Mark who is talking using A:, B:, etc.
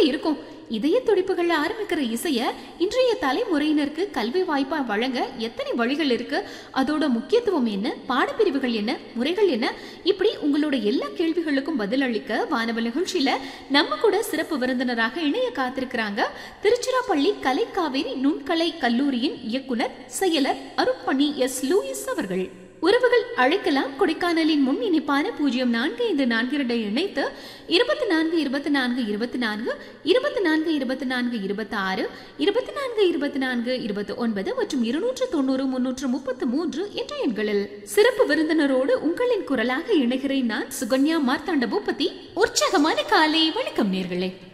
A: இருக்கும் இதய துடிப்புகள்ல ஆரம்பிக்கிற இசைய இன்றைய தலைமுறையினருக்கு கல்வி வாய்ப்பா வழங்க எத்தனை வழிகள் இருக்கு அதோட முக்கியத்துவம் என்ன பாடப்பிரிவுகள் என்ன முறைகள் என்ன இப்படி உங்களோட எல்லா கேள்விகளுக்கும் பதிலளிக்க வானவல் நிகழ்ச்சியில நம்ம கூட சிறப்பு விருந்தினராக இணைய காத்திருக்கிறாங்க திருச்சிராப்பள்ளி கலை காவேரி நுண்கலை கல்லூரியின் இயக்குனர் செயலர் அருட்பணி எஸ் லூயிஸ் அவர்கள் உறவுகள் அழைக்கலாம் கொடைக்கானலின் முன் இணைப்பான பூஜ்ஜியம் நான்கு ஐந்து நான்கு இரண்டை இணைத்து இருபத்தி நான்கு இருபத்தி நான்கு இருபத்தி நான்கு இருபத்தி நான்கு இருபத்தி நான்கு இருபத்தி ஆறு இருபத்தி நான்கு இருபத்தி நான்கு இருபத்தி ஒன்பது மற்றும் இருநூற்று தொண்ணூறு முன்னூற்று முப்பத்து மூன்று என்ற எண்களில் சிறப்பு விருந்தினரோடு உங்களின் குரலாக இணைகிறேன் நான் சுகன்யா மார்த்தாண்ட பூபதி உற்சாகமான காலை வணக்கம் நேர்களே